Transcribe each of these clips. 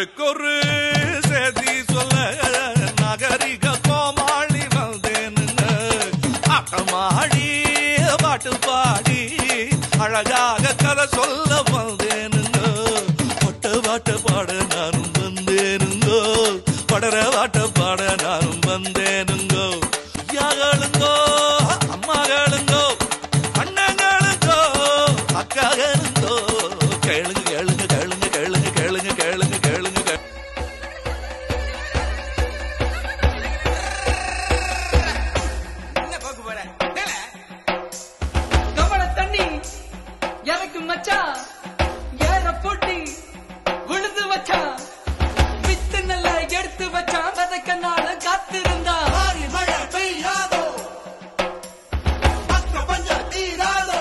ஊருக்கொரு செய்தி சொல்ல நகரிக கோமாளி வந்தேனுங்க ஆட்டமாடி பாட்டு பாடி அழகாக கதை சொல்ல வந்தேனுங்க பட்ட பாட்ட பாட நானும் வந்தேனுங்கோ படர பாட்ட பாட நானும் வந்தேனுங்கோ ஐயாகளுங்கோ அம்மாகளுங்கோ அண்ணங்களுங்கோ அக்காகளுங்கோ கேளுங்க கேளுங்க கேளுங்க கேளுங்க கேளுங்க கேளுங்க கேளுங்க கே- என்ன போக்கு போற மேல கவன தண்ணி எனக்கு மச்சான் ஏற போட்டி விழுந்து வச்சான் வித்து நல்லா எடுத்து வச்சான் விதைக்க நானும் காத்திருந்தா மாறி மழை பெய்யாதோ பக்க பஞ்ச தீராதோ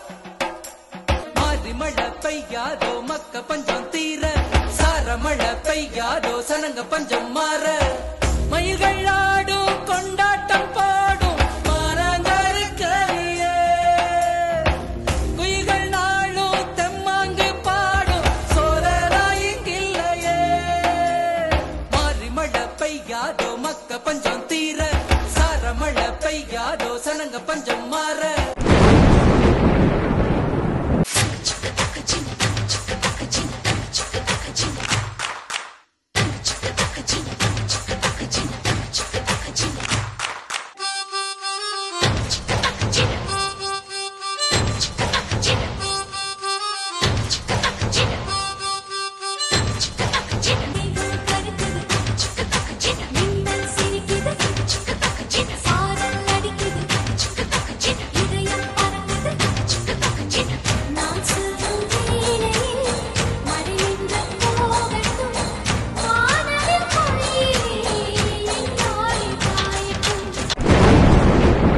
மாறி மழை பெய்யாதோ மக்க பஞ்சம் தீர சார மழை பெய்யாதோ சனங்க பஞ்சம் மாற மயில்கள் ஆடும் கொண்டாட்டம் பாடும் மாறாங்கருக்கையே குயில்கள் நாளும் தெம்மாங்கு பாடும் சோரராயிங்கில்லையே மாறி மழை பெய்யாதோ மக்க பஞ்சம் தீர சார மழை பெய்யாதோ சனங்க பஞ்சம் மாற மின்னல் சிரிக்குது சாரல் அடிக்குது இதயம் பறக்குது நான் சொல்லும் வேளையில் மழை நின்று போகட்டும் வானவில் பொழியே என் தாய் காயட்டும்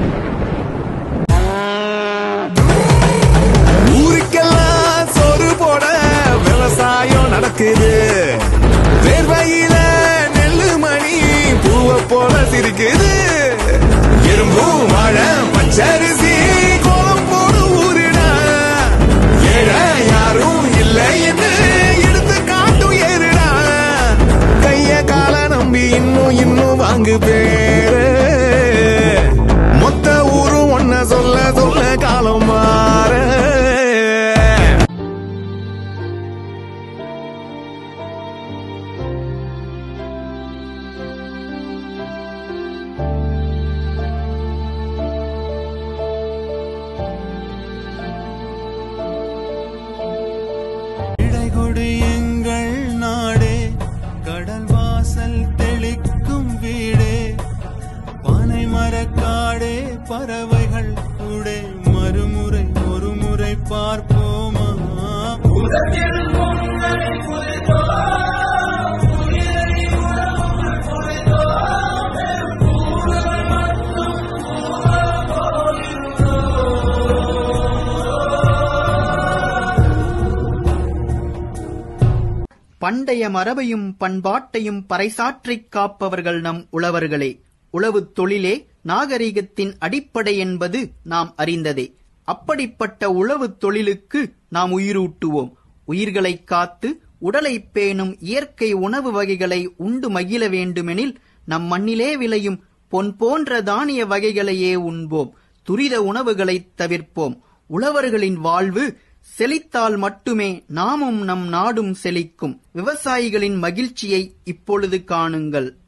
ஊருக்கெல்லாம் சோறு போட விவசாயம் நடக்குது வேர்வையில நெல்லு மணி பூவை போல சிரிக்குது எறும்பு மழை பச்சரிசி கோலம் போடு ஊருடா ஏழை யாரும் இல்லை என்று எடுத்து காட்டும் ஏறுடா கைய கால நம்பி இன்னும் இன்னும் வாங்கு பேரு மொத்த ஊரும் ஒன்ன சொல்ல சொல்ல காலம் மாற இடைகொடு எங்கள் நாடே கடல் வாசல் தெளிக்கும் வீடே பனை மரக்காடே பறவைகள் கூடே மறுமுறை ஒரு முறை பார்ப்போமா பண்டைய மரபையும் பண்பாட்டையும் பறைசாற்றிக் காப்பவர்கள் நம் உழவர்களே உழவுத் தொழிலே நாகரிகத்தின் அடிப்படை என்பது நாம் அறிந்ததே அப்படிப்பட்ட உழவுத் தொழிலுக்கு நாம் உயிரூட்டுவோம் உயிர்களைக் காத்து உடலைப் பேணும் இயற்கை உணவு வகைகளை உண்டு மகிழ வேண்டுமெனில் நம் மண்ணிலே விளையும் பொன் போன்ற தானிய வகைகளையே உண்போம் துரித உணவுகளைத் தவிர்ப்போம் உழவர்களின் வாழ்வு செழித்தால் மட்டுமே நாமும் நம் நாடும் செழிக்கும் விவசாயிகளின் மகிழ்ச்சியை இப்பொழுது காணுங்கள்